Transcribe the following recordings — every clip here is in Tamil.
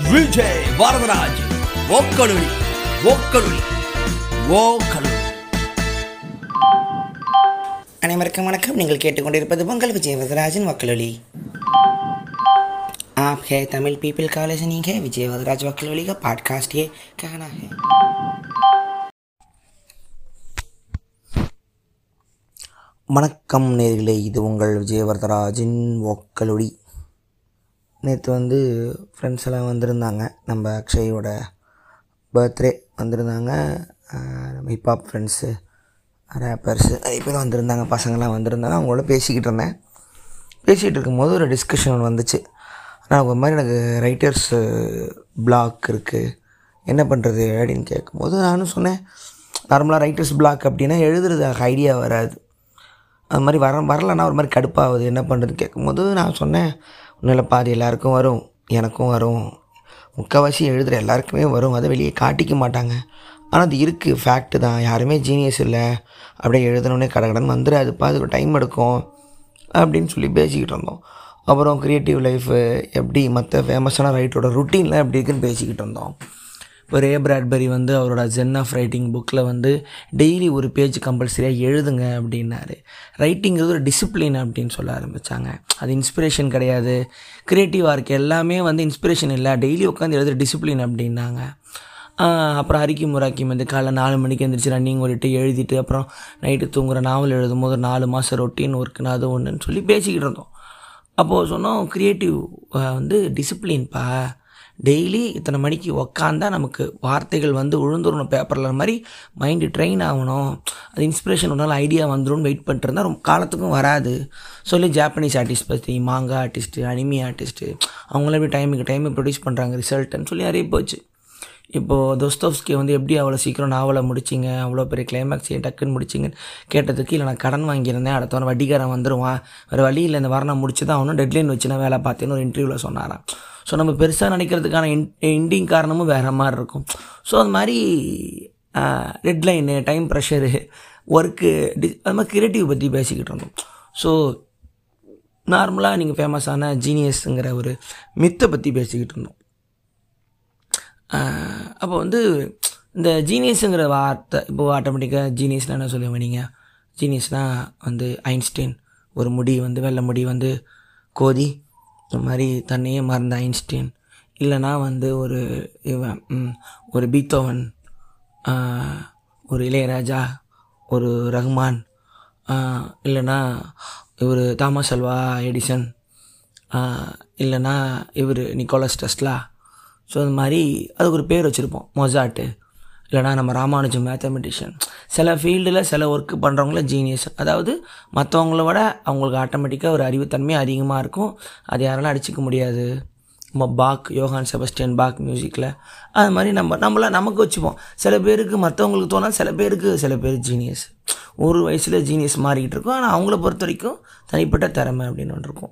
விஜய் வரதராஜ் ஓக்கலுளி ஓக்கலுளி ஓக்கலுளி அனைவருக்கும் வணக்கம் நீங்கள் கேட்டுக்கொண்டிருப்பது பொங்கல் விஜய் வரதராஜன் வக்கலொலி आप है तमिल पीपल का लिसनिंग है विजय वरदराज वकलोली का पॉडकास्ट ये कहना है வணக்கம் நேர்களே இது உங்கள் விஜயவர்தராஜின் ஒக்கலொடி நேற்று வந்து ஃப்ரெண்ட்ஸ் எல்லாம் வந்திருந்தாங்க நம்ம அக்ஷயோட பர்த்டே வந்திருந்தாங்க ஆஹ் நம்ம ஹிப்ஹாப் ஃப்ரெண்ட்ஸு ரேப்பர்ஸு நிறைய பேர் வந்திருந்தாங்க பசங்கள்லாம் வந்திருந்தாங்க அவங்களோட பேசிக்கிட்டு இருந்தேன் பேசிகிட்டு இருக்கும்போது ஒரு டிஸ்கஷன் வந்துச்சு ஆனால் ஒரு மாதிரி எனக்கு ரைட்டர்ஸ் பிளாக் இருக்குது என்ன பண்ணுறது அப்படின்னு கேட்கும்போது நானும் சொன்னேன் நார்மலாக ரைட்டர்ஸ் பிளாக் அப்படின்னா எழுதுறது ஐடியா வராது அது மாதிரி வர வரலன்னா ஒரு மாதிரி கடுப்பாகுது என்ன பண்ணுறது கேட்கும்போது நான் சொன்னேன் ஒன்றும் பாதி எல்லாருக்கும் வரும் எனக்கும் வரும் முக்கால்வாசி எழுதுகிற எல்லாருக்குமே வரும் அதை வெளியே காட்டிக்க மாட்டாங்க ஆனால் அது இருக்குது ஃபேக்ட்டு தான் யாருமே ஜீனியஸ் இல்லை அப்படியே எழுதணுன்னே கடகடன்னு வந்துடாதுப்பா அதுக்கு டைம் எடுக்கும் அப்படின்னு சொல்லி பேசிக்கிட்டு இருந்தோம் அப்புறம் க்ரியேட்டிவ் லைஃபு எப்படி மற்ற ஃபேமஸான ரைட்டரோட ருட்டீன்லாம் எப்படி இருக்குன்னு பேசிக்கிட்டு இருந்தோம் இப்போ ரே பிராட்பரி வந்து அவரோட ஜென் ஆஃப் ரைட்டிங் புக்கில் வந்து டெய்லி ஒரு பேஜ் கம்பல்சரியாக எழுதுங்க அப்படின்னாரு ரைட்டிங்கிறது ஒரு டிசிப்ளின் அப்படின்னு சொல்ல ஆரம்பித்தாங்க அது இன்ஸ்பிரேஷன் கிடையாது க்ரியேட்டிவாக இருக்குது எல்லாமே வந்து இன்ஸ்பிரேஷன் இல்லை டெய்லி உட்காந்து எழுதுகிற டிசிப்ளின் அப்படின்னாங்க ஆஹ் அப்புறம் அரிக்கி முராக்கிம் வந்து காலைல நாலு மணிக்கு எழுந்திரிச்சு ரன்னிங் ஓடிட்டு எழுதிட்டு அப்புறம் நைட்டு தூங்குற நாவல் எழுதும் போது நாலு மாதம் ரொட்டீன் ஒர்க்குன்னு அது ஒன்றுன்னு சொல்லி பேசிக்கிட்டு இருந்தோம் அப்போது சொன்னோம் க்ரியேட்டிவ் வந்து டிசிப்ளின்ப்பா டெய்லி இத்தனை மணிக்கு உக்காந்தா நமக்கு வார்த்தைகள் வந்து விழுந்துடணும் பேப்பரில் மாதிரி மைண்டு ட்ரெயின் ஆகணும் அது இன்ஸ்பிரேஷன் ஒரு நாள் ஐடியா வந்துடும் வெயிட் பண்ணிட்டு இருந்தால் ரொம்ப காலத்துக்கும் வராது சொல்லி ஜாப்பனீஸ் ஆர்டிஸ்ட் பற்றி மாங்கா ஆர்டிஸ்ட்டு அனிமி ஆர்டிஸ்ட்டு அவங்களாம் எப்படி டைமுக்கு டைமை ப்ரொடியூஸ் பண்ணுறாங்க ரிசல்ட்டுன்னு சொல்லி நிறைய போச்சு இப்போது தோஸ்தோவ்ஸ்கி வந்து எப்படி அவ்வளோ சீக்கிரம் நாவலை முடிச்சிங்க அவ்வளோ பெரிய கிளைமேக்ஸ் ஏன் டக்குன்னு முடிச்சிங்கன்னு கேட்டதுக்கு இல்லை நான் கடன் வாங்கியிருந்தேன் அடுத்த வாரம் வட்டிக்காரன் வந்துடுவான் வேறு வழி இல்லை இந்த வாரம் நான் முடிச்சு தான் அவனும் டெட்லைன் வச்சு நான் வேலை பார்த்தேன்னு ஒரு இன்டர்வியூவில் சொன்னாராம் ஸோ நம்ம பெருசாக நினைக்கிறதுக்கான இன் எண்டிங் காரணமும் வேறு மாதிரி இருக்கும் ஸோ அது மாதிரி டெட்லைனு டைம் ப்ரெஷரு ஒர்க்கு டி அது மாதிரி கிரியேட்டிவ் பற்றி பேசிக்கிட்டு இருந்தோம் ஸோ நார்மலாக நீங்கள் ஃபேமஸான ஜீனியஸுங்கிற ஒரு மித்தை பற்றி பேசிக்கிட்டு இருந்தோம் அப்போ வந்து இந்த ஜீனியஸுங்கிற வார்த்தை இப்போது ஆட்டோமேட்டிக்காக ஜீனியஸ்னால் என்ன சொல்லுவேன் நீங்கள் ஜீனியஸ்னால் வந்து ஐன்ஸ்டைன் ஒரு முடி வந்து வெள்ளை முடி வந்து கோதி இந்த மாதிரி தன்னையே மறந்த ஐன்ஸ்டைன் இல்லைனா வந்து ஒரு இவன் ம், ஒரு பீத்தோவன் ஆஹ், ஒரு இளையராஜா ஒரு ரஹ்மான் ஆஹ், இல்லைனா இவர் தாமஸ் அல்வா எடிசன் ஆஹ், இல்லைனா இவர் நிக்கோலஸ் டெஸ்லா ஸோ அது மாதிரி அதுக்கு ஒரு பேர் வச்சுருப்போம் மொசாட்டு இல்லைனா நம்ம ராமானுஜம் மேத்தமெட்டிஷியன் சில ஃபீல்டில் சில ஒர்க்கு பண்ணுறவங்கள ஜீனியஸ் அதாவது மற்றவங்கள விட அவங்களுக்கு ஆட்டோமேட்டிக்காக ஒரு அறிவுத்தன்மை அதிகமாக இருக்கும் அது யாராலும் அடிச்சிக்க முடியாது நம்ம பாக் யோகான் செபஸ்டியன் பாக் மியூசிக்கில் அது மாதிரி நம்ம நம்மள நமக்கு வச்சுப்போம் சில பேருக்கு மற்றவங்களுக்கு தோணால் சில பேருக்கு சில பேர் ஜீனியஸ் ஒரு வயசில் ஜீனியஸ் மாறிக்கிட்டு இருக்கும் ஆனால் அவங்கள பொறுத்த வரைக்கும் தனிப்பட்ட திறமை அப்படின்னு ஒன்று இருக்கும்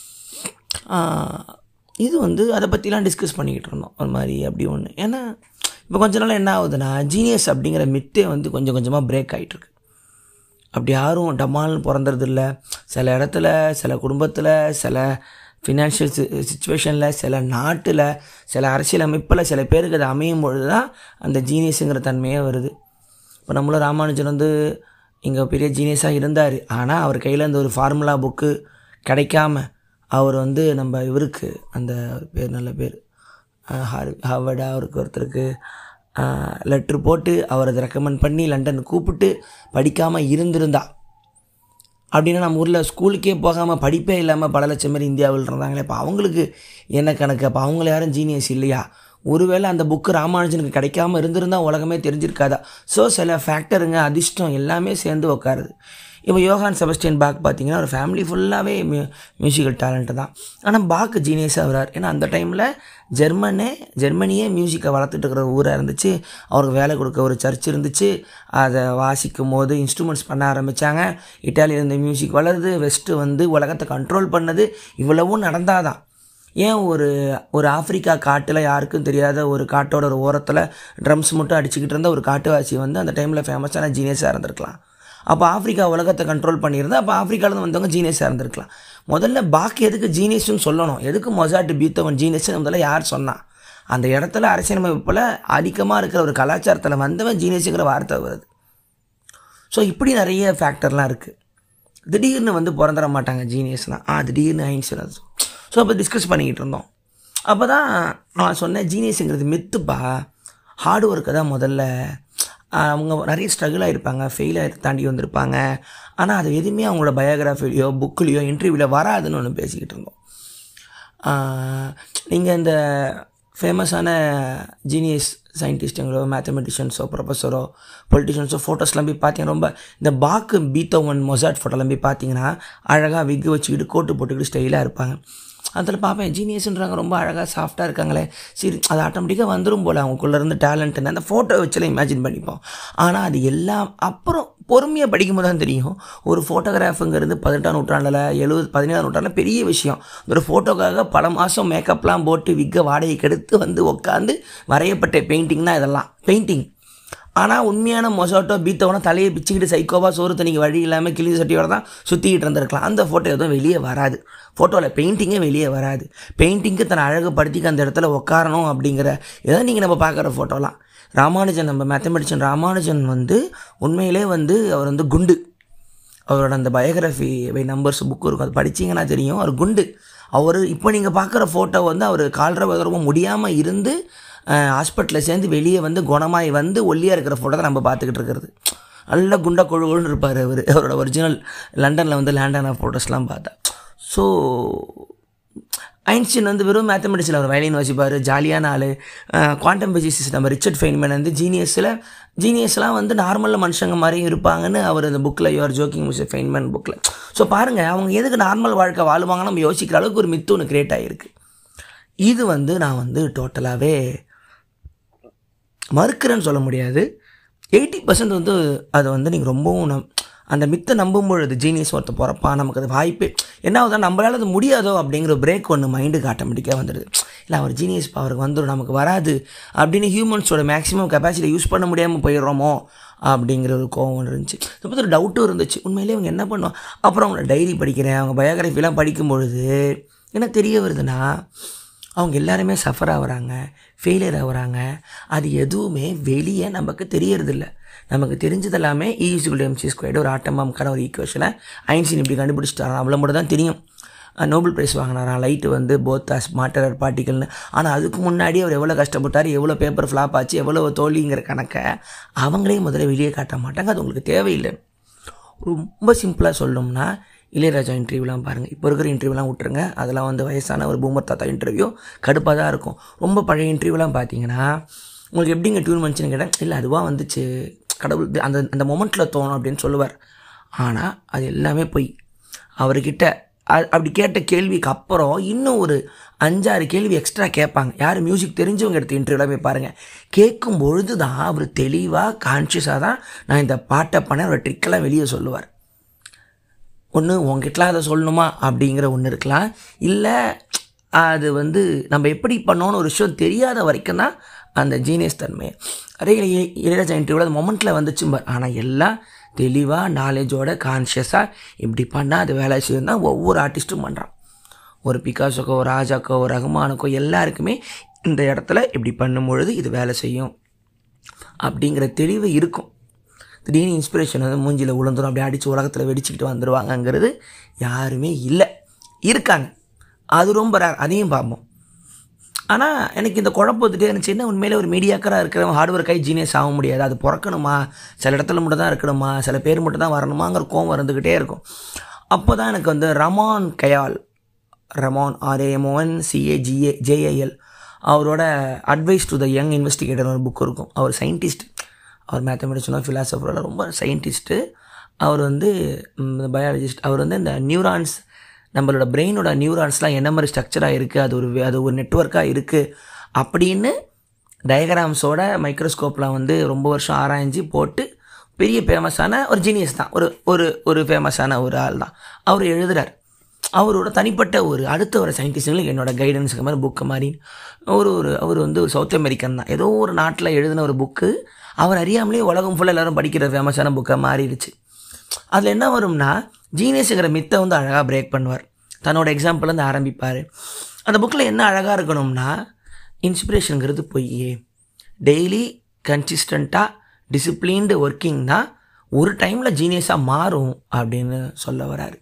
ஆஹ் இது வந்து அதை பற்றிலாம் டிஸ்கஸ் பண்ணிக்கிட்டு இருந்தோம் ஒரு மாதிரி அப்படி ஒன்று ஏன்னா இப்போ கொஞ்ச நாள் என்ன ஆகுதுன்னா ஜீனியஸ் அப்படிங்கிற மித்தே வந்து கொஞ்சம் கொஞ்சமாக பிரேக் ஆகிட்டுருக்கு அப்படி யாரும் டமால்னு பிறந்தது இல்லை சில இடத்துல சில குடும்பத்தில் சில ஃபினான்ஷியல் சுச்சுவேஷனில் சில நாட்டில் சில அரசியல் அமைப்பில் சில பேருக்கு அது அமையும் பொழுது தான் அந்த ஜீனியஸுங்கிற தன்மையே வருது இப்போ நம்மளும் ராமானுஜன் வந்து இங்கே பெரிய ஜீனியஸாக இருந்தார் ஆனால் அவர் கையில் அந்த ஒரு ஃபார்முலா புக்கு கிடைக்காம அவர் வந்து நம்ம இவருக்கு அந்த ஒரு பேர் நல்ல பேர் ஹார்வர்டா அவருக்கு ஒருத்தருக்கு லெட்ரு போட்டு அவர் அதை ரெக்கமெண்ட் பண்ணி லண்டன் கூப்பிட்டு படிக்காமல் இருந்திருந்தா அப்படின்னா நம்ம ஊரில் ஸ்கூலுக்கே போகாமல் படிப்பே இல்லாமல் பல லட்சம் பேர் இந்தியாவில் இருந்தாங்களே இப்போ அவங்களுக்கு என்ன கணக்கு அப்போ அவங்கள யாரும் ஜீனியஸ் இல்லையா ஒருவேளை அந்த புக்கு ராமானுஜனுக்கு கிடைக்காம இருந்திருந்தால் உலகமே தெரிஞ்சிருக்காதா ஸோ சில ஃபேக்டருங்க அதிர்ஷ்டம் எல்லாமே சேர்ந்து உட்காருது இப்போ யோகான் செபஸ்டியன் பாக் பார்த்தீங்கன்னா ஒரு ஃபேமிலி ஃபுல்லாகவே மியூ மியூசிக்கல் டேலண்ட்டு தான் ஆனால் பாக் ஜீனியஸாக வரார் ஏன்னா அந்த டைமில் ஜெர்மனே ஜெர்மனியே மியூசிக்கை வளர்த்துட்டு இருக்கிற ஊராக இருந்துச்சு அவருக்கு வேலை கொடுக்க ஒரு சர்ச் இருந்துச்சு அதை வாசிக்கும் போது இன்ஸ்ட்ருமெண்ட்ஸ் பண்ண ஆரம்பித்தாங்க இட்டாலியில் இந்த மியூசிக் வளருது வெஸ்ட்டு வந்து உலகத்தை கண்ட்ரோல் பண்ணது இவ்வளவும் நடந்தாதான் ஏன் ஒரு ஒரு ஆப்பிரிக்கா காட்டில் யாருக்கும் தெரியாத ஒரு காட்டோட ஒரு ஓரத்தில் ட்ரம்ஸ் மட்டும் அடிச்சுக்கிட்டு இருந்த ஒரு காட்டுவாசி வந்து அந்த டைமில் ஃபேமஸான ஜீனியஸாக இருந்திருக்கலாம் அப்போ ஆப்பிரிக்கா உலகத்தை கண்ட்ரோல் பண்ணியிருந்தா அப்போ ஆப்பிரிக்காவிலேருந்து வந்தவங்க ஜீனியஸாக இருந்திருக்கலாம் முதல்ல பாக்கி எதுக்கு ஜீனியஸ்னு சொல்லணும் எதுக்கு மொசாட்டு பீத்தவன் ஜீனியஸ்னு முதல்ல யார் சொன்னா அந்த இடத்துல அரசியலமைப்பில் அதிகமாக இருக்கிற ஒரு கலாச்சாரத்தில் வந்தவன் ஜீனியஸுங்கிற வார்த்தை வருது ஸோ இப்படி நிறைய ஃபேக்டர்லாம் இருக்குது திடீர்னு வந்து பிறந்துட மாட்டாங்க ஜீனியஸ்னால் ஆ திடீர்னு ஐன்ஸ்டைன் அது ஸோ அப்போ டிஸ்கஸ் பண்ணிக்கிட்டு இருந்தோம் அப்போ தான் நான் சொன்னேன் ஜீனியஸுங்கிறது மித்துப்பா ஹார்ட் ஒர்க்கை தான் முதல்ல ஆஹ் அவங்க நிறைய ஸ்ட்ரகிள் ஆகிருப்பாங்க ஃபெயில் ஆகி தாண்டி வந்திருப்பாங்க ஆனால் அது எதுவுமே அவங்களோட பயோகிராஃபிலையோ புக்லேயோ இன்டர்வியூவில் வராதுன்னு ஒன்று பேசிக்கிட்டு இருந்தோம் நீங்கள் இந்த ஃபேமஸான ஜீனியஸ் சயின்டிஸ்ட்டுங்களோ மேத்தமெட்டிஷியன்ஸோ ப்ரொஃபஸரோ பொலிட்டிஷியன்ஸோ ஃபோட்டோஸ்லாம் போய் பார்த்தீங்கன்னா ரொம்ப இந்த பாக்கு பீத்தோவன் மொசாட் ஃபோட்டோலாம் போய் பார்த்தீங்கன்னா அழகாக விக்கு வச்சுக்கிட்டு கோட்டு போட்டுக்கிட்டு ஸ்டைலாக இருப்பாங்க அதில் பார்ப்பேன் ஜீனியஸ்ன்றாங்க ரொம்ப அழகாக சாஃப்டாக இருக்காங்களே சரி அது ஆட்டோமேட்டிக்காக வந்துடும் போல் அவங்களுக்குள்ள இருந்து டேலண்ட்டுன்னு அந்த ஃபோட்டோ வச்சுலாம் இமேஜின் பண்ணிப்போம் ஆனால் அது எல்லாம் அப்புறம் பொறுமையாக படிக்கும்போது தான் தெரியும் ஒரு ஃபோட்டோகிராஃபுங்கிறது பதினெட்டாம் நூற்றாண்டில் எழுபது பதினேழாம் நூற்றாண்டில் பெரிய விஷயம் ஒரு ஃபோட்டோக்காக பல மாதம் மேக்கப்லாம் போட்டு விக்கை வாடகைக்கு எடுத்து வந்து உட்காந்து வரையப்பட்ட பெயிண்டிங் தான் இதெல்லாம் பெயிண்டிங் ஆனால் உண்மையான மொசாட்டோ பீத்தவனோ தலையை பிச்சுக்கிட்டு சைக்கோவா சோறு தண்ணிக்கு வழி இல்லாமல் கிளி சட்டியோட தான் சுற்றிக்கிட்டு இருந்திருக்கலாம் அந்த ஃபோட்டோ எதுவும் வெளியே வராது ஃபோட்டோவில் பெயிண்டிங்கே வெளியே வராது பெயிண்டிங்க்கு தன்னை அழகுபடுத்திக்க அந்த இடத்துல உட்காரணும் அப்படிங்கிற ஏதோ நீங்கள் நம்ம பார்க்குற ஃபோட்டோலாம் ராமானுஜன் நம்ம மேத்தமெட்டிஷியன் ராமானுஜன் வந்து உண்மையிலே வந்து அவர் வந்து குண்டு அவரோட அந்த பயோகிராஃபி பை நம்பர்ஸ் புக்கு இருக்கும் அது படிச்சீங்கன்னா தெரியும் அவர் குண்டு அவர் இப்போ நீங்கள் பார்க்குற ஃபோட்டோ வந்து அவர் கால்ற ரொம்ப முடியாமல் இருந்து ஹாஸ்பிட்டலில் சேர்ந்து வெளியே வந்து குணமாய் வந்து ஒல்லியாக இருக்கிற ஃபோட்டோ தான் நம்ம பார்த்துக்கிட்டு இருக்கிறது நல்ல குண்டா கொழு கொழுன்னு இருப்பார் அவர் அவரோட ஒரிஜினல் லண்டனில் வந்து லேண்டான ஃபோட்டோஸ்லாம் பார்த்தா ஸோ ஐன்ஸ்டீன் வந்து வெறும் மேத்தமெட்டிக்ஸில் அவர் வயலின் வாசிப்பார் ஜாலியான ஆள் குவாண்டம் பிசிக்ஸ் நம்ம ரிச்சர்ட் ஃபெயின்மேன் வந்து ஜீனியஸில் ஜீனியஸ்லாம் வந்து நார்மலில் மனுஷங்க மாதிரியும் இருப்பாங்கன்னு அவர் அந்த புக்கில் யுவர் ஜோக்கிங் மிஸ் ஃபெயின்மேன் புக்கில் ஸோ பாருங்கள் அவங்க எதுக்கு நார்மல் வாழ்க்கை வாழுவாங்கன்னு நம்ம யோசிக்கிற அளவுக்கு ஒரு மித்து ஒன்று கிரியேட் ஆகிருக்கு இது வந்து நான் வந்து டோட்டலாகவே மறுக்கிறேன்னு சொல்ல முடியாது எயிட்டி பர்சன்ட் வந்து அதை வந்து நீங்கள் ரொம்பவும் நம் அந்த மித்தை நம்பும் பொழுது ஜீனியஸ் ஒருத்த பிறப்பா நமக்கு அது வாய்ப்பே என்ன ஆகுதா நம்மளால் அது முடியாதோ அப்படிங்கிற பிரேக் ஒன்று மைண்டுக்கு ஆட்டோமேட்டிக்காக வந்துடுது இல்லை அவர் ஜீனியஸ் அவருக்கு வந்துடும் நமக்கு வராது அப்படின்னு ஹியூமன்ஸோட மேக்ஸிமம் கெப்பாசிட்டி யூஸ் பண்ண முடியாமல் போயிடுறோமோ அப்படிங்கிற ஒரு கோவம் இருந்துச்சு இதை பற்றி ஒரு டவுட்டும் இருந்துச்சு உண்மையிலேயே அவங்க என்ன பண்ணுவோம் அப்புறம் அவங்கள டைரி படிக்கிறேன் அவங்க பயோகிராஃபிலாம் படிக்கும் பொழுது என்ன தெரிய வருதுன்னா அவங்க எல்லாருமே சஃபர் ஆகுறாங்க ஃபெயிலியர் ஆகுறாங்க அது எதுவுமே வெளியே நமக்கு தெரியறதில்ல நமக்கு தெரிஞ்சது எல்லாமே ஈஸிகுல் எம்சி ஸ்கொயர்டு ஒரு ஆட்டமாம்க்கான ஒரு ஈக்குவேஷனை ஐன்ஸ்டீன் இப்படி கண்டுபிடிச்சிட்டாராம் அவ்வளோ மட்டும் தான் தெரியும் நோபல் ப்ரைஸ் வாங்கினாராம் லைட்டு வந்து போத் அஸ் மாட்டர் பார்ட்டிகல்னு ஆனால் அதுக்கு முன்னாடி அவர் எவ்வளோ கஷ்டப்பட்டார் எவ்வளோ பேப்பர் ஃப்ளாப் ஆச்சு எவ்வளோ தோல்விங்கிற கணக்கை அவங்களே முதல்ல வெளியே காட்ட மாட்டாங்க அது உங்களுக்கு தேவையில்லை ரொம்ப சிம்பிளாக சொல்லணும்னா இளையராஜா இன்டர்வியூலாம் பாருங்கள் இப்போ இருக்கிற இன்டர்வியூலாம் விட்டுருங்க அதெல்லாம் வந்து வயசான ஒரு பூமர் தாத்தா இன்டர்வியூ கடுப்பாக தான் இருக்கும் ரொம்ப பழைய இன்டர்வியூலாம் பார்த்தீங்கன்னா உங்களுக்கு எப்படிங்க டியூன் வந்துச்சுன்னு கேட்டேன் இல்லை அதுவாக வந்துச்சு கடவுள் அந்த அந்த மொமெண்ட்டில் தோணும் அப்படின்னு சொல்லுவார் ஆனால் அது எல்லாமே போய் அவர்கிட்ட அ- அப்படி கேட்ட கேள்விக்கு அப்புறம் இன்னும் ஒரு அஞ்சாறு கேள்வி எக்ஸ்ட்ரா கேட்பாங்க யார் மியூசிக் தெரிஞ்சவங்க எடுத்த இன்டர்வியூலாம் போய் பாருங்கள் கேட்கும் பொழுது தான் அவர் தெளிவாக கான்ஷியஸாக தான் நான் இந்த பாட்டை பண்ண ஒரு ட்ரிக்கெல்லாம் வெளியே சொல்லுவார் ஒன்று உங்ககிட்டலாம் அதை சொல்லணுமா அப்படிங்கிற ஒன்று இருக்கலாம் இல்லை அது வந்து நம்ம எப்படி பண்ணோன்னு ஒரு விஷயம் தெரியாத வரைக்கும் தான் அந்த ஜீனியஸ் தன்மை அதே இளைய- இளையராஜா இன்டர்வியூவில் அந்த மொமெண்ட்டில் வந்துச்சு பார் ஆனால் எல்லாம் தெளிவாக நாலேஜோட கான்ஷியஸாக இப்படி பண்ணால் அது வேலை செய்யும் தான் ஒவ்வொரு ஆர்டிஸ்ட்டும் பண்ணுறான் ஒரு பிகாசோக்கோ ஒரு ராஜாக்கோ ஒரு ரகுமானுக்கோ எல்லாருக்குமே இந்த இடத்துல இப்படி பண்ணும் பொழுது இது வேலை செய்யும் அப்படிங்கிற தெளிவு இருக்கும் திடீர்னு இன்ஸ்பிரேஷன் வந்து மூஞ்சியில் உளுந்துரும் அப்படியே அடித்து உலகத்தில் வெடிச்சுக்கிட்டு வந்துடுவாங்கங்கிறது யாருமே இல்லை இருக்காங்க அது ரொம்ப rare. அதையும் பார்ப்போம் ஆனால் எனக்கு இந்த குழப்பம் வந்துட்டே இருந்துச்சு என்ன உண்மையிலே ஒரு மீடியாக்கராக இருக்கிறவன் ஹார்ட் ஒர்க் ஆகி ஜீனியஸ் ஆக முடியாது அது பிறக்கணுமா சில இடத்துல மட்டும் தான் இருக்கணுமா சில பேர் மட்டும் தான் வரணுமாங்கிற கோவம் இருந்துக்கிட்டே இருக்கும் அப்போ தான் எனக்கு வந்து Ramon Cajal Ramon R A M O N C A G A J A L அவரோட advice to the young investigator ஒரு புக் இருக்கும் அவர் சயின்டிஸ்ட் அவர் மேத்தமெட்டிக்ஸனோ ஃபிலாசபரோட ரொம்ப சயின்டிஸ்ட்டு அவர் வந்து பயாலஜிஸ்ட் அவர் வந்து இந்த நியூரான்ஸ் நம்மளோட பிரெயினோட நியூரான்ஸ்லாம் என்ன மாதிரி ஸ்ட்ரக்சராக இருக்குது அது ஒரு வே- அது ஒரு நெட்ஒர்க்காக இருக்குது அப்படின்னு டயக்ராம்ஸோட மைக்ரோஸ்கோப்பில் வந்து ரொம்ப வருஷம் ஆராய்ஞ்சு போட்டு பெரிய ஃபேமஸான ஒரு ஜீனியஸ் தான் ஒரு ஒரு ஒரு ஃபேமஸான ஒரு ஆள் தான் அவர் எழுதுறார் அவரோட தனிப்பட்ட ஒரு அடுத்த ஒரு சயின்டிஸ்ட்டுங்களுக்கு என்னோட கைடன்ஸுக்கு மாதிரி புக்கு மாதிரி ஒரு ஒரு அவர் வந்து ஒரு சவுத் அமெரிக்கன் தான் ஏதோ ஒரு நாட்டில் எழுதின ஒரு புக்கு அவர் அறியாமலே உலகம் ஃபுல்லாக எல்லாரும் படிக்கிற ஃபேமஸான புக்காக மாறிடுச்சு அதில் என்ன வரும்னா ஜீனியஸுங்கிற மித்தை வந்து அழகாக பிரேக் பண்ணுவார் தன்னோட எக்ஸாம்பிள் வந்து ஆரம்பிப்பார் அந்த புக்கில் என்ன அழகாக இருக்கணும்னா இன்ஸ்பிரேஷனுங்கிறது பொய்யே டெய்லி கன்சிஸ்டண்ட்டாக டிசிப்ளின்டு ஒர்க்கிங் தான் ஒரு டைமில் ஜீனியஸாக மாறும் அப்படின்னு சொல்ல வராரு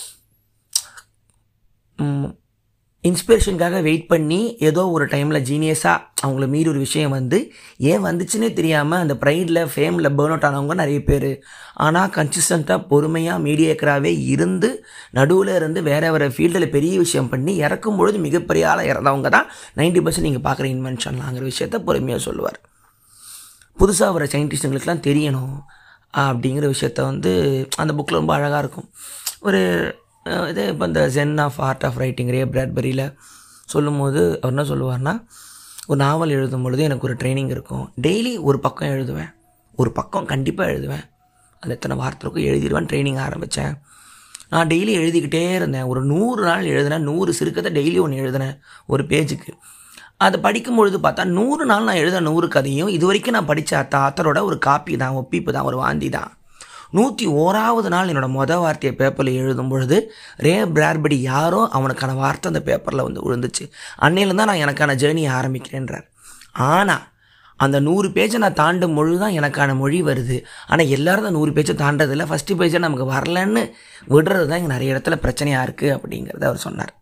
இன்ஸ்பிரேஷனுக்காக வெயிட் பண்ணி ஏதோ ஒரு டைமில் ஜீனியஸாக அவங்கள மீறி ஒரு விஷயம் வந்து ஏன் வந்துச்சுன்னே தெரியாமல் அந்த ப்ரைடில் ஃபேமில் பேர்ன் அவுட் ஆனவங்க நிறைய பேர் ஆனால் கன்சிஸ்டண்ட்டாக பொறுமையாக மீடியேக்கராகவே இருந்து நடுவில் இருந்து வேற வேறு ஃபீல்டில் பெரிய விஷயம் பண்ணி இறக்கும் பொழுது மிகப்பெரிய ஆளாக இறந்தவங்க தான் நைன்டி பர்சன்ட் நீங்கள் பார்க்குற இன்வென்ஷன்லாங்கிற விஷயத்த பொறுமையாக சொல்லுவார் புதுசாக வர சயின்டிஸ்ட்டுங்களுக்கெலாம் தெரியணும் அப்படிங்கிற விஷயத்த வந்து அந்த புக்கில் ரொம்ப அழகாக இருக்கும் ஒரு அஹ், இது இப்போ இந்த zen of art of writing Ray பிராட்பரியில் சொல்லும்போது அவர் என்ன சொல்லுவார்னா ஒரு நாவல் எழுதும் பொழுது எனக்கு ஒரு ட்ரைனிங் இருக்கும் டெய்லி ஒரு பக்கம் எழுதுவேன் ஒரு பக்கம் கண்டிப்பாக எழுதுவேன் அது எத்தனை வார்த்தை இருக்கும் எழுதிடுவேன் ட்ரைனிங் ஆரம்பித்தேன் நான் டெய்லி எழுதிக்கிட்டே இருந்தேன் ஒரு நூறு நாள் எழுதினேன் நூறு சிறுக்கதை டெய்லி ஒன்று எழுதினேன் ஒரு பேஜுக்கு அதை படிக்கும் பொழுது பார்த்தா நூறு நாள் நான் எழுத நூறு கதையும் இது வரைக்கும் நான் படித்த அத்த ஆத்தரோட ஒரு காப்பி தான் ஒப்பிப்பு தான் ஒரு வாந்தி தான் நூற்றி ஓராவது நாள் என்னோட மொதல் வார்த்தையை பேப்பரில் எழுதும் பொழுது ரே பிராட்படி யாரோ அவனுக்கான வார்த்தை அந்த பேப்பரில் வந்து விழுந்துச்சு அன்னையில தான் நான் எனக்கான ஜேர்னியை ஆரம்பிக்கிறேன்றார் ஆனால் அந்த நூறு பேஜை நான் தாண்டும் பொழுது தான் எனக்கான மொழி வருது ஆனால் எல்லாரும் அந்த நூறு பேஜை தாண்டதில்லை ஃபஸ்ட்டு பேஜை நமக்கு வரலன்னு விடுறது தான் இங்கே நிறைய இடத்துல பிரச்சனையாக இருக்குது அப்படிங்கிறத அவர் சொன்னார்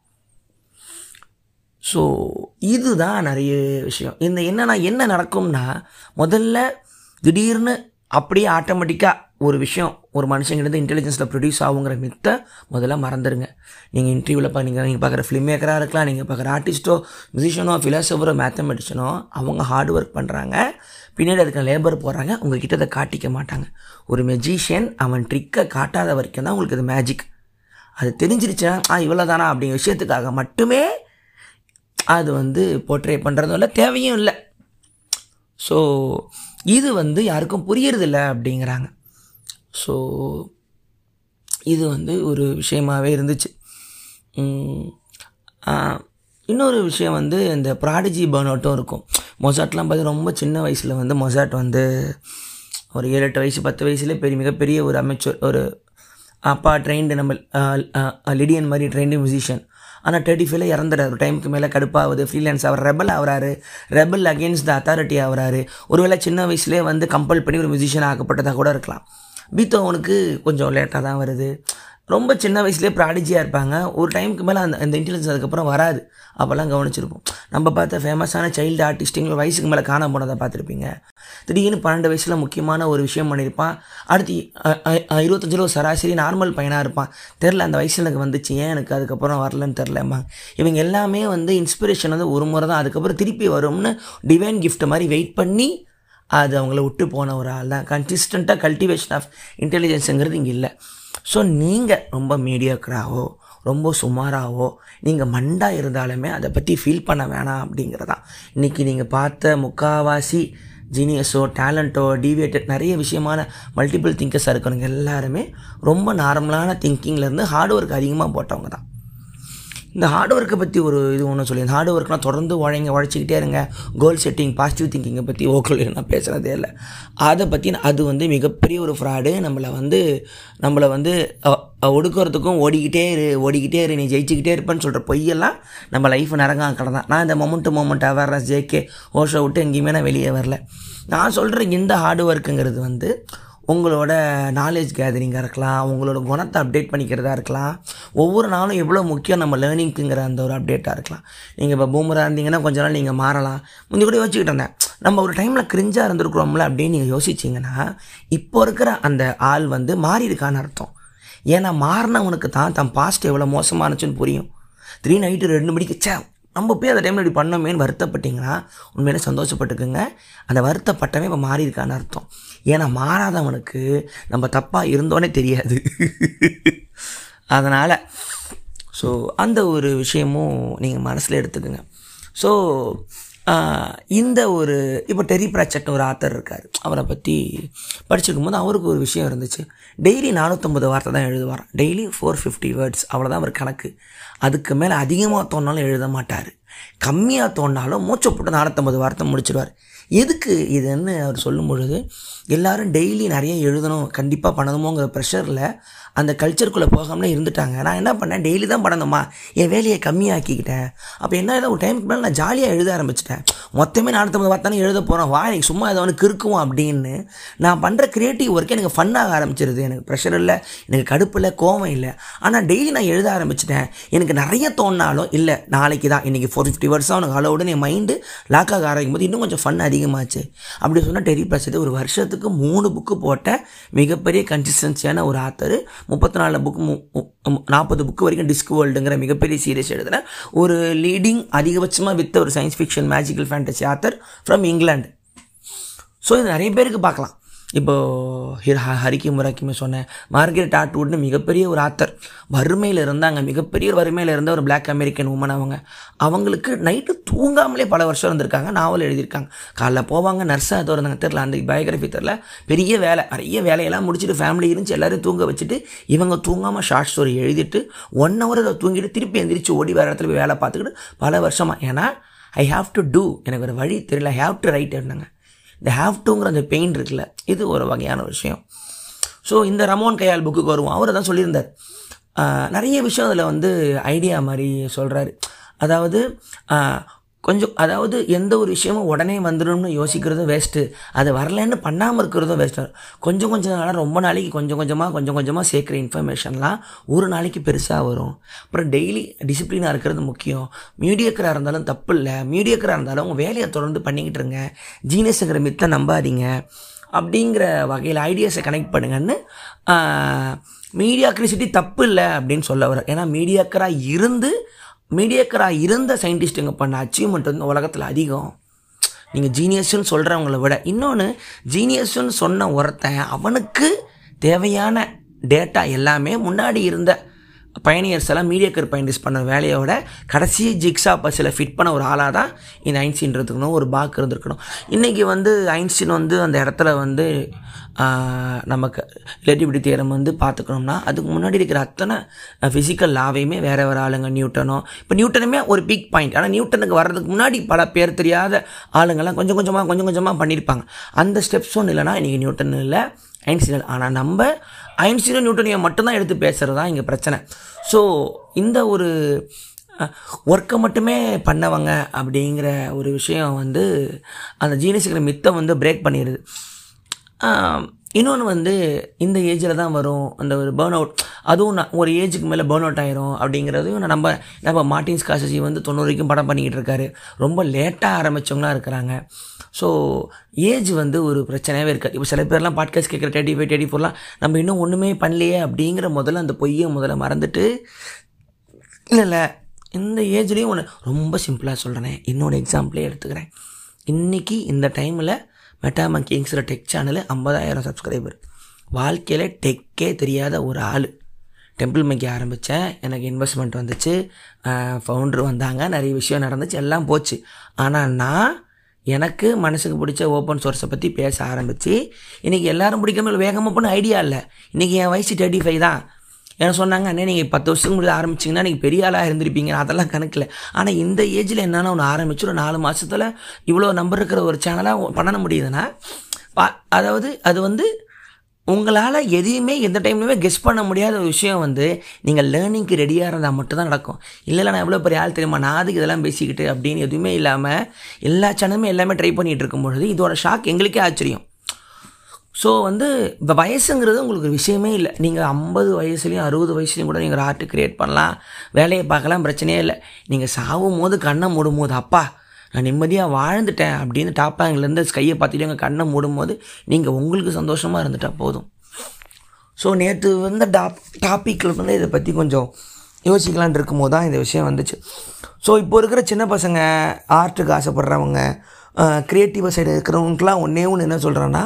ஸோ இதுதான் நிறைய விஷயம் இந்த என்னன்னா என்ன நடக்கும்னா முதல்ல திடீர்னு அப்படியே ஆட்டோமேட்டிக்காக ஒரு விஷயம் ஒரு மனுஷங்கிட்ட இன்டெலிஜென்ஸில் ப்ரொடியூஸ் ஆகுங்கிற மித்தை முதல்ல மறந்துடுங்க நீங்கள் இன்டர்வியூவில் பா நீங்கள் நீங்கள் பார்க்குற ஃபிலிம் மேக்கராக இருக்கலாம் நீங்கள் பார்க்குற ஆர்டிஸ்ட்டோ மியூசிஷியனோ ஃபிலாசபரோ மேத்தமெட்டிஷனோ அவங்க ஹார்ட் ஒர்க் பண்ணுறாங்க பின்னாடி அதுக்கு லேபர் போடுறாங்க உங்ககிட்ட அதை காட்டிக்க மாட்டாங்க ஒரு மெஜிஷியன் அவன் ட்ரிக்கை காட்டாத வரைக்கும் தான் உங்களுக்கு அது மேஜிக் அது தெரிஞ்சிருச்சுன்னா ஆ இவ்வளோ தானா அப்படிங்கிற விஷயத்துக்காக மட்டுமே அது வந்து போர்ட்ரே பண்ணுறதும் இல்லை தேவையும் இல்லை ஸோ இது வந்து யாருக்கும் புரியறதில்ல அப்படிங்கிறாங்க ஸோ இது வந்து ஒரு விஷயமாகவே இருந்துச்சு உம், ஆ, இன்னொரு விஷயம் வந்து இந்த ப்ராடிஜி பேர்ன் அவுட்டும் இருக்கும் மொசாட்லாம் பார்த்து ரொம்ப சின்ன வயசில் வந்து மொசாட் வந்து ஒரு ஏழு எட்டு வயசு பத்து வயசுலேயே பெரிய மிகப்பெரிய ஒரு அமைச்சர் ஒரு அப்பா ட்ரெயின்டு நம்ம லிடியன் மாதிரி ட்ரெயின்டு மியூசிஷியன் ஆனால் தேர்ட்டி ஃபைவ்ல இறந்துறாரு ஒரு டைமுக்கு மேலே கடுப்பாகுது ஃப்ரீலான்ஸ் அவர் ரெபல் ஆகுறாரு ரெபல் அகேன்ஸ்ட் த அத்தாரிட்டி ஆகுறாரு ஒருவேளை சின்ன வயசுலேயே வந்து கம்பல் பண்ணி ஒரு மியூசிஷியன் ஆக்கப்பட்டதாக கூட இருக்கலாம் பீத்தோவனுக்கு கொஞ்சம் லேட்டாக தான் வருது ரொம்ப சின்ன வயசுலேயே ப்ராடிஜியாக இருப்பாங்க ஒரு டைமுக்கு மேலே அந்த அந்த இன்டெலிஜென்ஸ் அதுக்கப்புறம் வராது அப்போல்லாம் கவனிச்சிருப்போம் நம்ம பார்த்த ஃபேமஸான சைல்டு ஆர்டிஸ்ட்டுங்களை வயசுக்கு மேலே காண போனதை பார்த்துருப்பீங்க திடீர்னு பன்னெண்டு வயசில் முக்கியமான ஒரு விஷயம் பண்ணியிருப்பான் அடுத்து அ- அ- அ- இருபத்தஞ்சில் ஒரு சராசரி நார்மல் பையனாக இருப்பான் தெரில அந்த வயசில் எனக்கு வந்துச்சு ஏன் எனக்கு அதுக்கப்புறம் வரலன்னு தெரிலம்மா இவங்க எல்லாமே வந்து இன்ஸ்பிரேஷன் வந்து ஒரு முறை தான் அதுக்கப்புறம் திருப்பி வரும்னு டிவைன் gift மாதிரி வெயிட் பண்ணி அது அவங்கள விட்டு போன ஒரு ஆள் தான் கன்சிஸ்டண்ட்டாக கல்டிவேஷன் ஆஃப் இன்டெலிஜென்ஸுங்கிறது இங்கே இல்லை ஸோ நீங்கள் ரொம்ப மீடியாக்கராகவோ ரொம்ப சுமாராகவோ நீங்கள் மண்டா இருந்தாலுமே அதை பற்றி ஃபீல் பண்ண வேணாம் அப்படிங்கிறதான் இன்றைக்கி நீங்கள் பார்த்த முக்காவாசி ஜீனியஸோ டேலண்ட்டோ டீவியேட்டட் நிறைய விஷயமான மல்டிபிள் திங்கர்ஸாக இருக்கணுங்க எல்லாருமே ரொம்ப நார்மலான திங்கிங்லேருந்து ஹார்ட் ஒர்க் அதிகமாக போட்டவங்க தான் இந்த ஹார்ட் ஒர்க்கை பற்றி ஒரு இது ஒன்று சொல்லி இந்த ஹார்ட் ஒர்க்னால் தொடர்ந்து உழைங்க உழைச்சிக்கிட்டே இருங்க கோல் செட்டிங் பாசிட்டிவ் திங்கிங்கை பற்றி ஓக்கல் நான் பேசுகிறதே இல்லை அதை பற்றி அது வந்து மிகப்பெரிய ஒரு ஃப்ராடு நம்மளை வந்து நம்மளை வந்து அ- அ- ஒடுக்குறதுக்கும் ஓடிக்கிட்டே இரு ஓடிக்கிட்டே இரு நீ ஜெயிச்சுக்கிட்டே இருப்பேன்னு சொல்கிற பொய்யெல்லாம் நம்ம லைஃப் நரங்காக கடந்தான் நான் இந்த moment moment awareness J K Osho விட்டு எங்கேயுமே நான் வெளியே வரல நான் சொல்கிற இந்த ஹார்ட் ஒர்க்குங்கிறது வந்து உங்களோட நாலேஜ் கேதரிங்காக இருக்கலாம் உங்களோட குணத்தை அப்டேட் பண்ணிக்கிறதா இருக்கலாம் ஒவ்வொரு நாளும் எவ்வளோ முக்கியம் நம்ம லேர்னிங்க்குங்கிற அந்த ஒரு அப்டேட்டாக இருக்கலாம் நீங்கள் இப்போ பூமராக இருந்தீங்கன்னா கொஞ்ச நாள் நீங்கள் மாறலாம் முந்தி கூட யோசிச்சுக்கிட்டு இருந்தேன் நம்ம ஒரு டைமில் கிரிஞ்சாக இருந்திருக்கிறோம்ல அப்படின்னு நீங்கள் யோசிச்சிங்கன்னா இப்போ இருக்கிற அந்த ஆள் வந்து மாறி இருக்கான்னு அர்த்தம் ஏன்னா மாறினவனுக்கு தான் தன் பாஸ்ட் எவ்வளோ மோசமானுச்சுன்னு புரியும் திடீர்னு நைட்டு ரெண்டு மணிக்கு ச்சே நம்ம போய் அந்த டைமில் இப்படி பண்ணோமேன்னு வருத்தப்பட்டீங்கன்னா உண்மையிலே சந்தோஷப்பட்டுக்குங்க அந்த வருத்தப்பட்டவன் இப்போ மாறி இருக்கான்னு அர்த்தம் ஏன்னா மாறாதவனுக்கு நம்ம தப்பாக இருந்தோன்னே தெரியாது அதனால் ஸோ அந்த ஒரு விஷயமும் நீங்கள் மனசில் எடுத்துக்கோங்க ஸோ இந்த ஒரு இப்போ டெரி ப்ராச்சட்னு ஒரு ஆத்தர் இருக்கார் அவரை பற்றி படிச்சிருக்கும் போது அவருக்கு ஒரு விஷயம் இருந்துச்சு டெய்லி நானூற்றம்பது வார்த்தை தான் எழுதுவாராம் டெய்லி ஃபோர் ஃபிஃப்டி வேர்ட்ஸ் அவ்வளோதான் அவர் கணக்கு அதுக்கு மேலே அதிகமாக தோணாலும் எழுத மாட்டார் கம்மியாக தோணினாலும் மூச்சை போட்டு நானூற்றம்பது வார்த்தை முடிச்சிடுவார் எதுக்கு இதுன்னு அவர் சொல்லும் பொழுது எல்லாரும் டெய்லி நிறைய எழுதணும் கண்டிப்பாக பண்ணணுமோங்கிற ப்ரெஷரில் அந்த கல்ச்சருக்குள்ளே போகாமலே இருந்துட்டாங்க நான் என்ன பண்ணேன் டெய்லி தான் பண்ணணுமா என் வேலையை கம்மியாக்கிக்கிட்டேன் அப்போ என்ன ஆகுது, ஒரு டைமுக்கு மேலே நான் ஜாலியாக எழுத ஆரம்பிச்சிட்டேன் மொத்தமே நானூற்றம்பது வார்த்தானே எழுத போகிறோம் வா எனக்கு சும்மா ஏதோ ஒன்று கிறுக்குவோம் அப்படின்னு நான் பண்ணுற க்ரியேட்டிவ் ஒர்க் எனக்கு ஃபன்னாக ஆரம்பிச்சிருது எனக்கு ப்ரெஷர் இல்லை எனக்கு கடுப்பு இல்லை கோவம் இல்லை ஆனால் டெய்லி நான் எழுத ஆரம்பிச்சிட்டேன் எனக்கு நிறைய தோணினாலும் இல்லை நாளைக்கு தான் இன்றைக்கி ஃபோர் ஃபிஃப்டி வருஷம் அவனுக்கு அளவுடன் என் மைண்டு லாக் ஆக ஆரம்பிக்கும் போது இன்னும் கொஞ்சம் ஃபன் அதிகமாச்சு அப்படி சொன்னால் டெரி பிரசது ஒரு வருஷத்துக்கு மூணு புக்கு போட்ட மிகப்பெரிய கன்சிஸ்டன்சியான ஒரு ஆத்தர் முப்பத்தி நாலு புக்கு நாற்பது புக்கு வரைக்கும் டிஸ்க் வேர்ல்டுங்கிற மிகப்பெரிய சீரியஸ் எழுதின ஒரு லீடிங் அதிகபட்சமாக வித்த ஒரு science fiction magical fantasy author from England so இது நிறைய பேருக்கு பார்க்கலாம் இப்போது ஹிர ஹரிக்கி முராக்கிமே சொன்னேன் மார்கரெட் ஆட்வுட்னு மிகப்பெரிய ஒரு ஆத்தர் வறுமையில் இருந்தாங்க மிகப்பெரிய ஒரு வறுமையில் இருந்த ஒரு Black அமெரிக்கன் உமன் அவங்க அவங்களுக்கு நைட்டு தூங்காமலே பல வருஷம் இருந்திருக்காங்க நாவல் எழுதியிருக்காங்க காலைல போவாங்க நர்ஸாக ஏதோ இருந்தாங்க தெரில அந்த பயோகிராஃபி தெரில பெரிய வேலை நிறைய வேலையெல்லாம் முடிச்சுட்டு ஃபேமிலி இருந்துச்சு எல்லாரும் தூங்க வச்சுட்டு இவங்க தூங்காமல் ஷார்ட் ஸ்டோரி எழுதிட்டு ஒன் ஹவர் அதை தூங்கிட்டு திருப்பி எந்திரிச்சு ஓடி வேறு இடத்துல போய் வேலை பார்த்துக்கிட்டு பல வருஷமாக ஏன்னா ஐ ஹாவ் டு டூ எனக்கு ஒரு வழி தெரியல ஐ ஹாவ் டு ரைட் இருந்தாங்க இந்த ஹாவ் டுங்கிற அந்த பெயின் இருக்குல்ல இது ஒரு வகையான விஷயம் ஸோ இந்த ரமோன் கையால் புக்குக்கு வருவோம் அவர் தான் சொல்லியிருந்தார் ஆஹ் நிறைய விஷயம் அதில் வந்து ஐடியா மாதிரி சொல்கிறாரு அதாவது ஆஹ் கொஞ்சம் அதாவது எந்த ஒரு விஷயமும் உடனே வந்துடும்னு யோசிக்கிறதும் வேஸ்ட்டு அது வரலன்னு பண்ணாமல் இருக்கிறதும் வேஸ்ட்டு கொஞ்சம் கொஞ்சம் நாளாக ரொம்ப நாளைக்கு கொஞ்சம் கொஞ்சமாக கொஞ்சம் கொஞ்சமாக சேர்க்குற இன்ஃபர்மேஷன்லாம் ஒரு நாளைக்கு பெருசாக வரும் அப்புறம் டெய்லி டிசிப்ளினாக இருக்கிறது முக்கியம் மீடியக்கராக இருந்தாலும் தப்பு இல்லை மீடியக்கராக இருந்தாலும் உங்கள் வேலையை தொடர்ந்து பண்ணிக்கிட்டு இருங்க ஜீனியஸுங்கிற மித்தை நம்பாதீங்க அப்படிங்கிற வகையில் ஐடியாஸை கனெக்ட் பண்ணுங்கன்னு மீடியாக்ரிசிட்டி தப்பு இல்லை அப்படின்னு சொல்ல வர ஏன்னா மீடியாக்கராக இருந்து மீடியாக்கராக இருந்த சயின்டிஸ்ட்டுங்க பண்ண அச்சீவ்மெண்ட் வந்து உலகத்தில் அதிகம் நீங்கள் ஜீனியஸ்ன்னு சொல்கிறவங்கள விட இன்னொன்று ஜீனியஸ்ன்னு சொன்ன ஒருத்தன் அவனுக்கு தேவையான டேட்டா எல்லாமே முன்னாடி இருந்த பயணியர்ஸ் எல்லாம் மீடியாக்கர் பயணிஸ் பண்ண வேலையோட கடைசி ஜிக்ஸா பஸ்ஸில் ஃபிட் பண்ண ஒரு ஆளாக தான் இந்த ஐன்ஸ்டீன் இருக்கணும் ஒரு பாக் இருந்திருக்கணும் இன்றைக்கி வந்து ஐன்ஸ்டீன் வந்து அந்த இடத்துல வந்து ஆஹ், நமக்கு ரிலேட்டிவிட்டி தியரம் வந்து பார்த்துக்கணும்னா அதுக்கு முன்னாடி இருக்கிற அத்தனை ஃபிசிக்கல் லாவையுமே வேறு வேறு ஆளுங்க நியூட்டனோ இப்போ நியூட்டனுமே ஒரு பீக் பாயிண்ட் ஆனால் நியூட்டனுக்கு வர்றதுக்கு முன்னாடி பல பேர் தெரியாத ஆளுங்கெல்லாம் கொஞ்சம் கொஞ்சமாக கொஞ்சம் கொஞ்சமாக பண்ணியிருப்பாங்க அந்த ஸ்டெப்ஸ் ஒன்றும் இல்லைன்னா இன்றைக்கி நியூட்டன் இல்லை ஐன்ஸ்டீன் ஆனால் நம்ம ஐன்ஸ்டீனும் நியூட்டனையும் மட்டும்தான் எடுத்து பேசுகிறது தான் இங்கே பிரச்சனை ஸோ இந்த ஒரு ஒர்க்கை மட்டுமே பண்ணவங்க அப்படிங்கிற ஒரு விஷயம் வந்து அந்த ஜீனியஸுங்கிற மித்தை வந்து பிரேக் பண்ணிடுது இன்னொன்று வந்து இந்த ஏஜில் தான் வரும் அந்த ஒரு பேர்ன் அவுட் அதுவும் நான் ஒரு ஏஜுக்கு மேலே பேர்ன் அவுட் ஆயிரும் அப்படிங்கிறதையும் நான் நம்ம நம்ம மார்டின் ஸ்காசசி வந்து தொண்ணூறு வரைக்கும் படம் பண்ணிக்கிட்டு இருக்காரு ரொம்ப லேட்டாக ஆரம்பித்தவங்களாம் இருக்கிறாங்க ஸோ ஏஜ் வந்து ஒரு பிரச்சனையாகவே இருக்காது இப்போ சில பேர்லாம் பாட்காஸ்ட் கேட்குற தேர்ட்டி ஃபைவ் தேர்ட்டி ஃபோர்லாம் நம்ம இன்னும் ஒன்றுமே பண்ணலையே அப்படிங்கிற முதல்ல அந்த பொய்யை முதல்ல மறந்துட்டு இல்லை இல்லை இந்த ஏஜ்லேயும் ஒன்று ரொம்ப சிம்பிளாக சொல்கிறேன் என்னோட எக்ஸாம்பிளே எடுத்துக்கிறேன் இன்றைக்கி இந்த டைமில் மெட்டாமங்கிங்ஸில் டெக் சேனலு ஐம்பதாயிரம் சப்ஸ்கிரைபர் வாழ்க்கையில் டெக்கே தெரியாத ஒரு ஆள் டெம்பிள் மங்கி ஆரம்பித்தேன் எனக்கு இன்வெஸ்ட்மெண்ட் வந்துச்சு ஃபவுண்டர் வந்தாங்க நிறைய விஷயம் நடந்துச்சு எல்லாம் போச்சு ஆனால் நான் எனக்கு மனசுக்கு பிடிச்ச ஓப்பன் சோர்ஸை பற்றி பேச ஆரம்பித்து இன்றைக்கி எல்லாரும் பிடிக்காம வேகமாக பண்ண ஐடியா இல்லை இன்றைக்கி என் வயசு தேர்ட்டி ஃபைவ் தான் என்ன சொன்னாங்க அண்ணே நீங்கள் பத்து வருஷத்துக்கு முன்னாடி ஆரம்பிச்சிங்கன்னா நீங்கள் பெரிய ஆளாக இருந்திருப்பீங்க அதெல்லாம் கணக்கில் ஆனால் இந்த ஏஜில் என்னென்னா ஒன்று ஆரம்பிச்சு ஒரு நாலு மாதத்தில் இவ்வளோ நம்பர் இருக்கிற ஒரு சேனலாக பண்ண முடியுதுன்னா பா- அதாவது அது வந்து உங்களால் எதையுமே எந்த டைம்லையுமே கெஸ் பண்ண முடியாத ஒரு விஷயம் வந்து நீங்கள் லேர்னிங்க்கு ரெடியாக இருந்தால் மட்டும்தான் நடக்கும் இல்லை இல்லை நான் எவ்வளோ பெரிய ஆள் தெரியுமா நான் அதுக்கு இதெல்லாம் பேசிக்கிட்டு அப்படின்னு எதுவுமே இல்லாமல் எல்லா சேனலுமே எல்லாமே ட்ரை பண்ணிகிட்டு இருக்கும் பொழுது இதோட ஷாக் எங்களுக்கே ஆச்சரியம் ஸோ வந்து இப்போ வயசுங்கிறது உங்களுக்கு ஒரு விஷயமே இல்லை நீங்கள் ஐம்பது வயசுலேயும் அறுபது வயசுலையும் கூட நீங்கள் ஒரு ஆர்ட் கிரியேட் பண்ணலாம் வேலையை பார்க்கலாம் பிரச்சனையே இல்லை நீங்கள் சாவும் போது கண்ணை மூடும் போது அப்பா நான் நிம்மதியாக வாழ்ந்துட்டேன் அப்படின்னு டாப்பாங்கிலேருந்து ஸ்கையை பார்த்துட்டு எங்கள் கண்ணை மூடும் போது நீங்கள் உங்களுக்கு சந்தோஷமாக இருந்துட்டா போதும் ஸோ நேற்று வந்த டாப் டாப்பிக்கில் வந்து இதை பற்றி கொஞ்சம் யோசிக்கலான் இருக்கும்போது தான் இந்த விஷயம் வந்துச்சு ஸோ இப்போ இருக்கிற சின்ன பசங்க ஆர்ட்டுக்கு ஆசைப்படுறவங்க க்ரியேட்டிவ் சைடு இருக்கிறவங்களுக்குலாம் ஒன்றே ஒன்று என்ன சொல்கிறேன்னா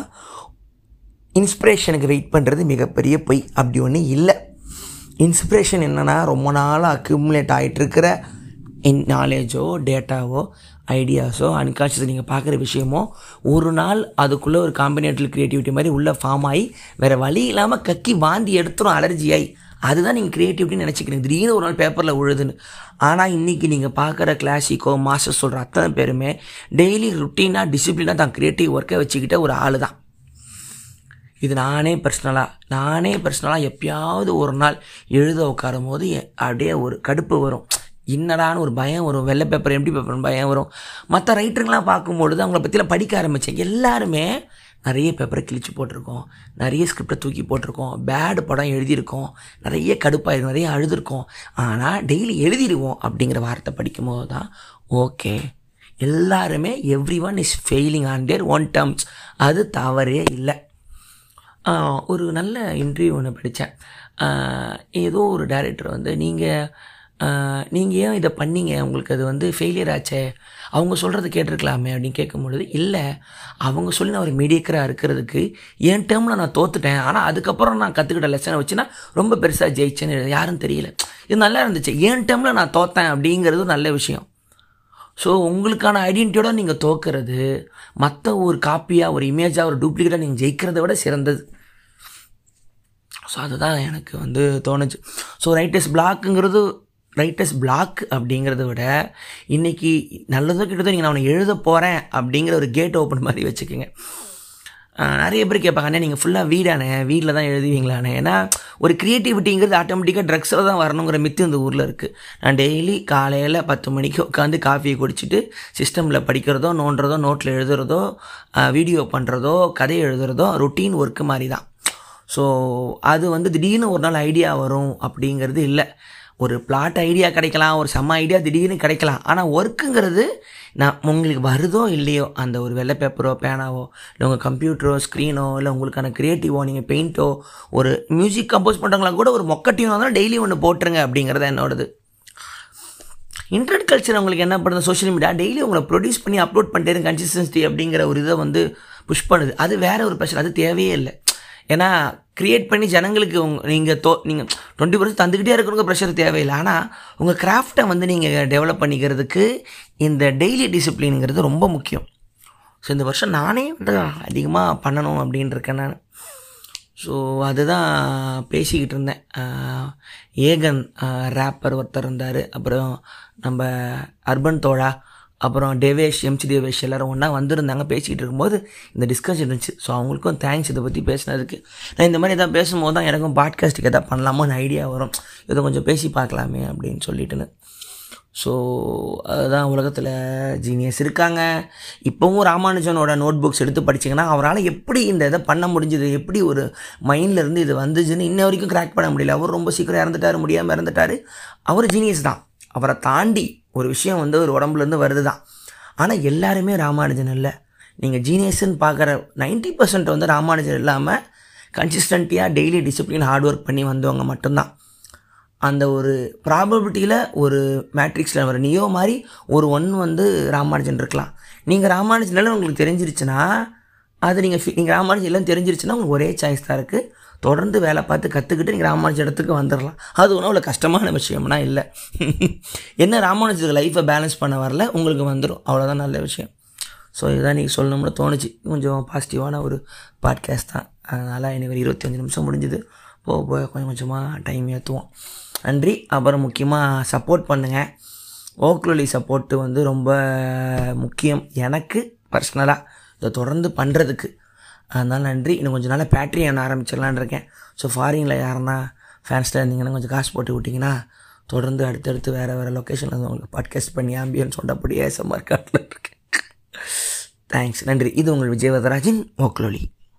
இன்ஸ்பிரேஷனுக்கு வெயிட் பண்ணுறது மிகப்பெரிய பொய் அப்படி ஒன்று இல்லை இன்ஸ்பிரேஷன் என்னென்னா ரொம்ப நாளாக அக்யூமுலேட் ஆகிட்டுருக்கிற இன் நாலேஜோ டேட்டாவோ ஐடியாஸோ அன்கான்ஷியஸ் நீங்கள் பார்க்குற விஷயமோ ஒரு நாள் அதுக்குள்ளே ஒரு காம்பினேட்டல் க்ரியேட்டிவிட்டி மாதிரி உள்ளே ஃபார்ம் ஆகி வேறு வழி இல்லாமல் கக்கி வாந்தி எடுத்துரும் அலர்ஜி ஆகி அதுதான் நீங்கள் க்ரியேட்டிவிட்டின்னு நினச்சிக்கிறீங்க திடீர்னு ஒரு நாள் பேப்பரில் உழுதுன்னு ஆனால் இன்றைக்கி நீங்கள் பார்க்குற கிளாசிக்கோ மாஸ்டர் சொல்கிற அத்தனை பேருமே டெய்லி ருட்டீனாக டிசிப்ளினாக தான் க்ரியேட்டிவ் ஒர்க்கை வச்சுக்கிட்ட ஒரு ஆள் தான் இது நானே பர்சனலாக நானே பர்சனலாக எப்பயாவது ஒரு நாள் எழுத உட்காரும் போது எ- அப்படியே ஒரு கடுப்பு வரும் என்னடான்னு ஒரு பயம் வரும் வெள்ளை பேப்பர் எம்டி பேப்பர்னு பயம் வரும் மற்ற ரைட்டருங்களாம் பார்க்கும்பொழுது அவங்கள பற்றிலாம் படிக்க ஆரம்பித்தேன் எல்லாருமே நிறைய பேப்பரை கிழிச்சு போட்டிருக்கோம் நிறைய ஸ்கிரிப்டை தூக்கி போட்டிருக்கோம் பேடு படம் எழுதியிருக்கோம் நிறைய கடுப்பாயிருக்கும் நிறைய அழுதுருக்கோம் ஆனால் டெய்லி எழுதிடுவோம் அப்படிங்கிற வார்த்தை படிக்கும்போது தான் ஓகே எல்லாருமே every one is failing on their own terms அது தவறே இல்லை ஆஹ் ஒரு நல்ல இன்டர்வியூ ஒன்று படித்தேன் ஏதோ ஒரு டைரக்டர் வந்து நீங்கள் நீங்கள் ஏன் இதை பண்ணீங்க உங்களுக்கு அது வந்து ஃபெயிலியர் ஆச்சே அவங்க சொல்கிறத கேட்டிருக்கலாமே அப்படின்னு கேட்கும்பொழுது இல்லை அவங்க சொல்லி நான் ஒரு மீடியக்கராக இருக்கிறதுக்கு என் டேர்மில் நான் தோத்துட்டேன் ஆனால் அதுக்கப்புறம் நான் கற்றுக்கிட்ட லெசனை வச்சுன்னா ரொம்ப பெருசாக ஜெயிச்சேன்னு யாரும் தெரியல இது நல்லா இருந்துச்சு என் டேர்மில் நான் தோத்தேன் அப்படிங்கிறது ஒரு நல்ல விஷயம் ஸோ உங்களுக்கான ஐடென்டிட்டியோட நீங்கள் தோக்கிறது மற்ற ஒரு காப்பியாக ஒரு இமேஜாக ஒரு டூப்ளிகேட்டாக நீங்கள் ஜெயிக்கிறத விட சிறந்தது ஸோ அதுதான் எனக்கு வந்து தோணுச்சு ஸோ ரைட்டர்ஸ் பிளாக்குங்கிறது ரைட்டர்ஸ் பிளாக் அப்படிங்கிறத விட இன்றைக்கி நல்லதோ கிட்டதோ நீங்கள் நான் உன்னை எழுத போகிறேன் அப்படிங்கிற ஒரு கேட் ஓப்பன் மாதிரி வச்சுக்கோங்க ஆஹ் நிறைய பேர் கேட்பாங்க அண்ணே நீங்கள் ஃபுல்லாக வீடானே வீட்டில் தான் எழுதுவீங்களாண்ணே ஏன்னா ஒரு க்ரியேட்டிவிட்டிங்கிறது ஆட்டோமேட்டிக்காக ட்ரக்ஸில் தான் வரணுங்கிற மித்து இந்த ஊரில் இருக்குது நான் டெய்லி காலையில் பத்து மணிக்கு உட்காந்து காஃபியை குடிச்சிட்டு சிஸ்டமில் படிக்கிறதோ நோண்டுறதோ நோட்டில் எழுதுறதோ வீடியோ பண்ணுறதோ கதை எழுதுறதோ ரொட்டீன் ஒர்க்கு மாதிரி தான் ஸோ அது வந்து திடீர்னு ஒரு நாள் ஐடியா வரும் அப்படிங்கிறது இல்லை ஒரு பிளாட் ஐடியா கிடைக்கலாம் ஒரு செம்ம ஐடியா திடீர்னு கிடைக்கலாம் ஆனால் ஒர்க்குங்கிறது நான் உங்களுக்கு வருதோ இல்லையோ அந்த ஒரு வெள்ளை பேப்பரோ பேனாவோ இல்லை உங்கள் கம்ப்யூட்டரோ ஸ்க்ரீனோ இல்லை உங்களுக்கான க்ரியேட்டிவோ நீங்கள் பெயிண்ட்டோ ஒரு மியூசிக் கம்போஸ் பண்ணுறவங்களா கூட ஒரு மொக்கட்டியும் இருந்தாலும் டெய்லி ஒன்று போட்டுருங்க அப்படிங்கிறது என்னோடது இன்டர்நெட் கல்ச்சர் உங்களுக்கு என்ன பண்ணுது சோஷியல் மீடியா டெய்லி உங்களை ப்ரொடியூஸ் பண்ணி அப்லோட் பண்ணிட்டே கன்சிஸ்டன்சி அப்படிங்கிற ஒரு இதை வந்து புஷ் பண்ணுது அது வேற ஒரு பிரச்சனை அது தேவையே இல்லை ஏன்னா கிரியேட் பண்ணி ஜனங்களுக்கு உங்க நீங்கள் தோ நீங்கள் டுவெண்ட்டி பர்சன்ட் தந்துக்கிட்டே இருக்கிறவங்க ப்ரெஷர் தேவையில்லை ஆனால் உங்கள் கிராஃப்டை வந்து நீங்கள் டெவலப் பண்ணிக்கிறதுக்கு இந்த டெய்லி டிசிப்ளினுங்கிறது ரொம்ப முக்கியம் ஸோ இந்த வருஷம் நானே வந்து அதிகமாக பண்ணணும் அப்படின்னு இருக்கேன் நான் ஸோ அதுதான் பேசிக்கிட்டு இருந்தேன் ஆஹ் ஏகன் ரேப்பர் ஒருத்தர் இருந்தார் அப்புறம் நம்ம அர்பன் தோழா அப்புறம் டேவேஷ் எம்சி தேவேஷ் எல்லாரும் ஒன்றா வந்திருந்தாங்க பேசிக்கிட்டு இருக்கும்போது இந்த டிஸ்கஷன் இருந்துச்சு ஸோ அவங்களுக்கும் தேங்க்ஸ் இதை பற்றி பேசினதுக்கு நான் இந்த மாதிரி எதாவது பேசும்போது தான் எனக்கும் பாட்காஸ்ட்டுக்கு எதாவது பண்ணலாமோன்னு ஐடியா வரும் இதை கொஞ்சம் பேசி பார்க்கலாமே அப்படின்னு சொல்லிட்டுன்னு ஸோ அதுதான் உலகத்தில் ஜீனியஸ் இருக்காங்க இப்போவும் ராமானுஜனோட நோட் புக்ஸ் எடுத்து படிச்சிங்கன்னா அவரால் எப்படி இந்த இதை பண்ண முடிஞ்சது எப்படி ஒரு மைண்டில் இருந்து இது வந்துச்சுன்னு இன்ன வரைக்கும் கிராக் பண்ண முடியல அவர் ரொம்ப சீக்கிரம் இறந்துட்டார் முடியாமல் இறந்துட்டார் அவர் ஜீனியஸ் தான் அவரை தாண்டி ஒரு விஷயம் வந்து ஒரு உடம்புலேருந்து வருது தான் ஆனால் எல்லாருமே ராமானுஜன் இல்லை நீங்கள் ஜீனியஸ்ன்னு பார்க்குற 90% பர்சன்ட் வந்து ராமானுஜன் இல்லாமல் கன்சிஸ்டன்ட்டியாக டெய்லி டிசிப்ளின் ஹார்ட் ஒர்க் பண்ணி வந்தவங்க மட்டும்தான் அந்த ஒரு ப்ராபபிலிட்டியில் ஒரு மேட்ரிக்ஸில் வர நியோ மாதிரி ஒரு ஒன் வந்து ராமானுஜன் இருக்கலாம் நீங்கள் ராமானுஜன் எல்லாம் உங்களுக்கு தெரிஞ்சிருச்சுன்னா அது நீங்கள் நீங்கள் ராமானுஜன் எல்லாம் தெரிஞ்சிருச்சுன்னா உங்களுக்கு ஒரே சாய்ஸ் தான் இருக்குது தொடர்ந்து வேலை பார்த்து கற்றுக்கிட்டு நீங்கள் ராமானுஜன் இடத்துக்கு வந்துடலாம் அது ஒன்றும் அவ்வளோ கஷ்டமான விஷயம்னா இல்லை என்ன ராமானுஜத்துக்கு லைஃப்பை பேலன்ஸ் பண்ண வரல உங்களுக்கு வந்துடும் அவ்வளோதான் நல்ல விஷயம் ஸோ இதுதான் நீங்கள் சொல்லணும்னு தோணுச்சு கொஞ்சம் பாசிட்டிவான ஒரு பாட்காஸ்ட் தான் அதனால் எனக்கு ஒரு இருபத்தஞ்சு நிமிஷம் முடிஞ்சுது போக போக கொஞ்சம் கொஞ்சமாக டைம் ஏற்றுவோம் நன்றி அப்புறம் முக்கியமாக சப்போர்ட் பண்ணுங்கள் ஓக்லொலி சப்போர்ட்டு வந்து ரொம்ப முக்கியம் எனக்கு பர்சனலாக இதை தொடர்ந்து பண்ணுறதுக்கு அதனால் நன்றி இன்னும் கொஞ்சம் நாள் பேட்ரியான் ஆரம்பிச்சிடலான்னு இருக்கேன் ஸோ ஃபாரினில் யாருன்னா ஃபேன்ஸ்டாக இருந்தீங்கன்னா கொஞ்சம் காசு போட்டு விட்டிங்கன்னா தொடர்ந்து அடுத்தடுத்து வேறு வேறு லொக்கேஷனில் வந்து உங்களுக்கு பாட்காஸ்ட் பண்ணி ஆம்பியன்ஸ் சொன்னபடியே எஸ்எம்ஆர் காட்டில் இருக்கேன் தேங்க்ஸ் நன்றி இது உங்கள் விஜயவதராஜின் ஓக்லொலி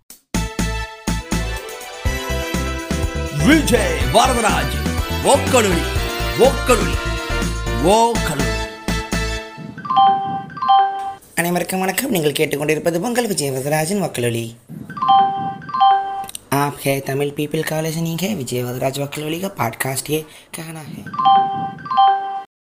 விஜய் வரதராஜ் ஓக்கலுளி ஓக்கலுளி ஓக்கலுளி அனைவருக்கும் வணக்கம் நீங்கள் கேட்டுக்கொண்டிருப்பது பொங்கல் விஜய் வரதராஜன் वकलोली आप है तमिल पीपल कॉलेज नहीं है विजय वदराज वकलोली का पॉडकास्ट ये कहना है